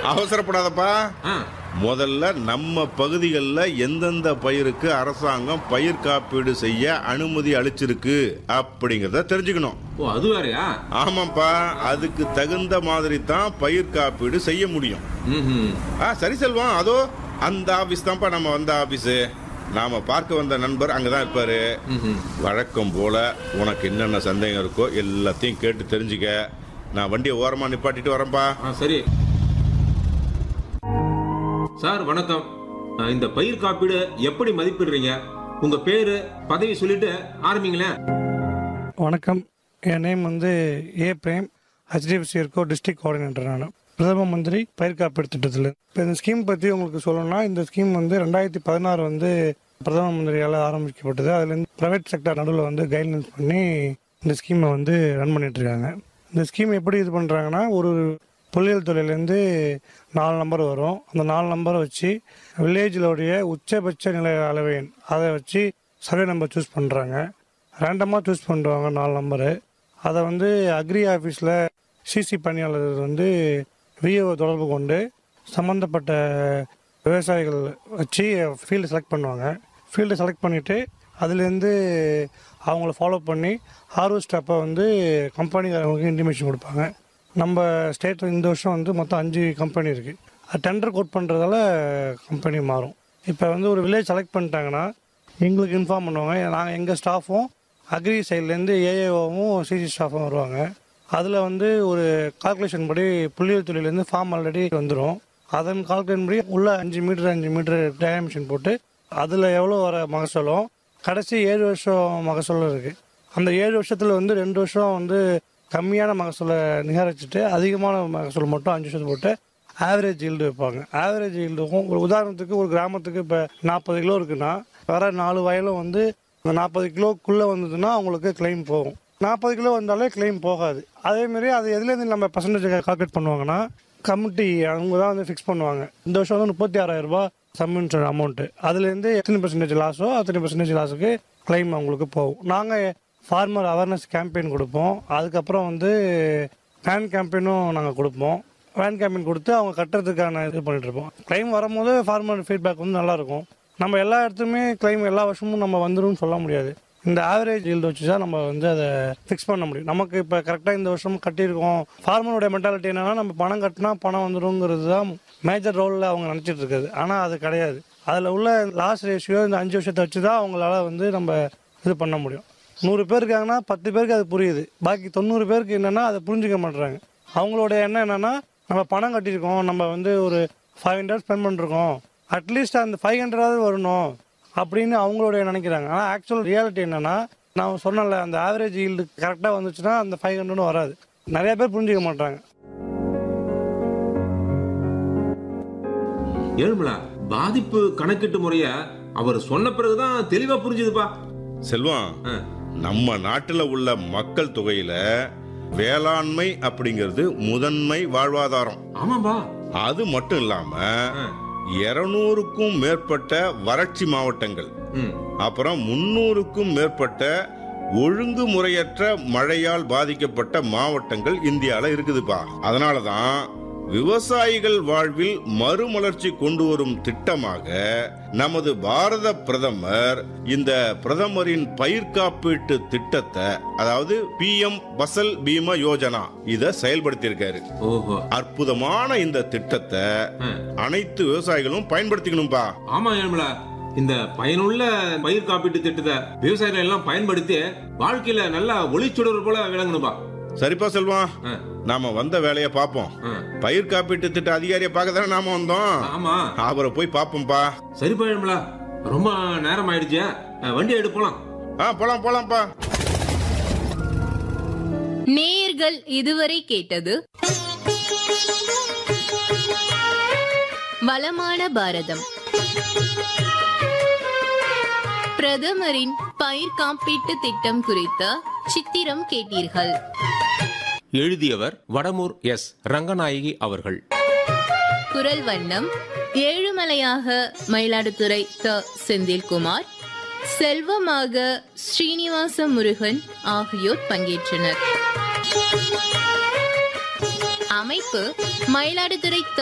அவசரப்படாதப்பா ஆ, முதல்ல நம்ம பகுதிகளில் எந்தெந்த பயிருக்கு அரசாங்கம் பயிர் காப்பீடு செய்ய அனுமதி அளிச்சிருக்கு அப்படிங்கிறத தெரிஞ்சுக்கணும் ஓ அது வேறயா ஆமாப்பா அதுக்கு தகுந்த மாதிரி தான் பயிர் காப்பீடு செய்ய முடியும் ம்ஹும். ஆ சரி செல்வம் அதோ அந்த ஆபீஸ் தான்ப்பா நம்ம வந்த ஆபீஸ் நாம பார்க்க வந்த நண்பர் அங்கதான் இருப்பாரு ம்ஹும். வழக்கம் போல உனக்கு என்னென்ன சந்தேகம் இருக்கோ எல்லாத்தையும் கேட்டு தெரிஞ்சுக்க நான் வண்டியை ஓரமா நிப்பாட்டிட்டு வரேன்ப்பா ஆ சரி சார் வணக்கம் ஆ, இந்த பயிர் காப்பீடு எப்படி மதிப்பிடுறீங்க உங்க பேரு பதவி சொல்லிட்டு ஆரம்பிங்களேன் வணக்கம் என் நேம் வந்து ஏ பிரேம் ஹெச்டிஎஃப்சி இருக்கோ டிஸ்ட்ரிக்ட் கோஆர்டினேட்டர் நான் பிரதம மந்திரி பயிர் காப்பீடு திட்டத்தில் இப்போ இந்த ஸ்கீம் பற்றி உங்களுக்கு சொல்லணும்னா இந்த ஸ்கீம் வந்து ரெண்டாயிரத்தி பதினாறு வந்து பிரதம மந்திரியால் ஆரம்பிக்கப்பட்டது அதுலேருந்து ப்ரைவேட் செக்டர் நடுவில் வந்து கைட்லைன்ஸ் பண்ணி இந்த ஸ்கீமை வந்து ரன் பண்ணிட்டு இருக்காங்க இந்த ஸ்கீம் எப்படி இது பண்ணுறாங்கன்னா ஒரு புள்ளியியல் துறையிலேருந்து நாலு நம்பர் வரும் அந்த நாலு நம்பரை வச்சு வில்லேஜிலோடைய உச்சபட்ச நிலை அளவு எண் அதை வச்சு சர்வே நம்பர் சூஸ் பண்ணுறாங்க ரேண்டமாக சூஸ் பண்ணுவாங்க நாலு நம்பரு அதை வந்து அக்ரி ஆஃபீஸில் சிசி பணியாளர் வந்து விஏஓ தொடர்பு கொண்டு சம்மந்தப்பட்ட விவசாயிகள் வச்சு ஃபீல்டு செலக்ட் பண்ணுவாங்க ஃபீல்டு செலக்ட் பண்ணிவிட்டு அதுலேருந்து அவங்கள ஃபாலோ பண்ணி ஹார்வெஸ்ட் அப்போ வந்து கம்பெனிக்காரங்களுக்கு இன்டிமேஷன் கொடுப்பாங்க நம்ம ஸ்டேட்டில் இந்த வருஷம் வந்து மொத்தம் அஞ்சு கம்பெனி இருக்குது அது டெண்டர் கோட் பண்ணுறதால கம்பெனி மாறும் இப்போ வந்து ஒரு வில்லேஜ் செலக்ட் பண்ணிட்டாங்கன்னா எங்களுக்கு இன்ஃபார்ம் பண்ணுவாங்க நாங்கள் எங்கள் ஸ்டாஃபும் அக்ரி சைட்லேருந்து ஏஏஓவும் சிசி ஸ்டாஃபும் வருவாங்க அதில் வந்து ஒரு கால்குலேஷன் படி புள்ளியியல் துறையிலேருந்து ஃபார்ம் ஆல்ரெடி வந்துடும் அதன் கால்குலேஷன் படி உள்ள அஞ்சு மீட்டர் அஞ்சு மீட்டர் டயமென்ஷன் போட்டு அதில் எவ்வளோ வர மகசூலும் கடைசி ஏழு வருஷம் மகசூலும் இருக்குது அந்த ஏழு வருஷத்தில் வந்து ரெண்டு வருஷம் வந்து கம்மியான மகசூலை நிகரிச்சுட்டு அதிகமான மகசூல் மட்டும் அஞ்சு வருஷத்துக்கு போட்டு ஆவரேஜ் ஈல்டு வைப்பாங்க ஆவரேஜ் ஈல்டுக்கும் ஒரு உதாரணத்துக்கு ஒரு கிராமத்துக்கு இப்போ நாற்பது கிலோ இருக்குன்னா வர நாலு வயலும் வந்து அந்த நாற்பது கிலோக்குள்ளே வந்ததுன்னா அவங்களுக்கு கிளைம் போகும் நாற்பது கிலோ வந்தாலே கிளைம் போகாது அதேமாரி அது எதுலேருந்து நம்ம பர்சன்டேஜ் கால்குலேட் பண்ணுவாங்கன்னா கமிட்டி அவங்க தான் வந்து ஃபிக்ஸ் பண்ணுவாங்க இந்த வருஷம் வந்து முப்பத்தி ஆறாயிரம் ரூபாய் சம்மின்ற அமௌண்ட்டு அதுலேருந்து எத்தனை பர்சன்டேஜ் லாஸோ அத்தனை பர்சன்டேஜ் லாஸுக்கு கிளைம் அவங்களுக்கு போகும் நாங்கள் ஃபார்மர் அவேர்னஸ் கேம்பெயின் கொடுப்போம் அதுக்கப்புறம் வந்து வேன் கேம்பெயினும் நாங்கள் கொடுப்போம் வேன் கேம்பெயின் கொடுத்து அவங்க கட்டுறதுக்கான இது பண்ணிட்டு இருப்போம் கிளைம் வரும்போது ஃபார்மர் ஃபீட்பேக் வந்து நல்லா இருக்கும் நம்ம எல்லா இடத்துலையுமே கிளைம் எல்லா வருஷமும் நம்ம வந்துடும் சொல்ல முடியாது இந்த ஆவரேஜ் ஈல்டு வச்சு தான் நம்ம வந்து அதை ஃபிக்ஸ் பண்ண முடியும் நமக்கு இப்போ கரெக்டாக இந்த வருஷம் கட்டியிருக்கோம் ஃபார்மரோட மென்டாலிட்டி என்னன்னா நம்ம பணம் கட்டினா பணம் வந்துருங்கிறது தான் மேஜர் ரோலில் அவங்க நினச்சிட்டு இருக்குது ஆனால் அது கிடையாது அதில் உள்ள லாஸ் ரேஷியோ இந்த அஞ்சு வருஷத்தை வச்சு தான் அவங்களால வந்து நம்ம இது பண்ண முடியும் நூறு பேர் இருக்காங்கன்னா பத்து பேருக்கு அது புரியுது பாக்கி தொண்ணூறு பேருக்கு என்னன்னா அதை புரிஞ்சுக்க மாட்டுறாங்க அவங்களோட எண்ணம் என்னன்னா நம்ம பணம் கட்டியிருக்கோம் நம்ம வந்து ஒரு ஃபைவ் ஹண்ட்ரட் ஸ்பெண்ட் பண்ணிருக்கோம் அட்லீஸ்ட் அந்த ஃபைவ் ஹண்ட்ரடாவது வரணும் அப்படின்னு அவங்களோட நினைக்கிறாங்க ஆனால் ஆக்சுவல் ரியாலிட்டி என்னன்னா நான் சொன்னல அந்த ஆவரேஜ் ஈல்டு கரெக்டாக வந்துச்சுன்னா அந்த ஃபைவ் ஹண்ட்ரடும் வராது நிறைய பேர் புரிஞ்சுக்க மாட்டாங்க ஏழுமலா பாதிப்பு கணக்கீட்டு முறைய அவர் சொன்ன பிறகுதான் தெளிவா புரிஞ்சுதுப்பா செல்வம் ஆ, நம்ம நாட்டில் உள்ள மக்கள் தொகையில வேளாண்மை அப்படிங்கிறது முதன்மை வாழ்வாதாரம் ஆமாப்பா அது மட்டும் இல்லாம ஆ, இருநூறுக்கும் மேற்பட்ட வறட்சி மாவட்டங்கள் ம், அப்புறம் முன்னூறுக்கும் மேற்பட்ட ஒழுங்குமுறையற்ற மழையால் பாதிக்கப்பட்ட மாவட்டங்கள் இந்தியால இருக்குதுப்பா அதனாலதான் விவசாயிகள் வாழ்வில் மறுமலர்ச்சி கொண்டு வரும் திட்டமாக நமது பாரத பிரதமர் இந்த பிரதமரின் பயிர் காப்பீட்டு திட்டத்தை அதாவது பிஎம் பசல் பீம யோஜனா இத செயல்படுத்தியிருக்காரு ஓஹோ அற்புதமான இந்த திட்டத்தை ஆ, அனைத்து விவசாயிகளும் பயன்படுத்திக்கணும்பா ஆமா ஏழுமலா இந்த பயனுள்ள பயிர் காப்பீட்டு திட்டத்தை விவசாயிகள் எல்லாம் பயன்படுத்தி வாழ்க்கையில நல்லா ஒளிச்சுடர் போல விளங்கணும்பா சரிப்பா செல்வம் ஆ, நாம வந்த வேலையை பார்ப்போம் ஆ, பயிர் காப்பீட்டு திட்ட அதிகாரியை பார்க்க தானே நாம வந்தோம் ஆமா அவரை போய் பார்ப்போம்ப்பா சரிப்பா ஏழுமலா ரொம்ப நேரம் ஆயிடுச்சு ஆ, வண்டி எடுப்போலாம் ஆ போலாம் போலாம்ப்பா நேயர்கள் இதுவரை கேட்டது வளமான பாரதம் பிரதமரின் பயிர் காப்பீட்டு திட்டம் குறித்த சித்திரம் கேட்டீர்கள் எழுதியவர் வடமூர் எஸ் ரங்கநாயகி அவர்கள் குரல் வண்ணம் ஏழுமலையாக மயிலாடுதுறை த செந்தில்குமார் செல்வமாக ஸ்ரீனிவாச முருகன் ஆகியோர் பங்கேற்றனர் அமைப்பு மயிலாடுதுறை த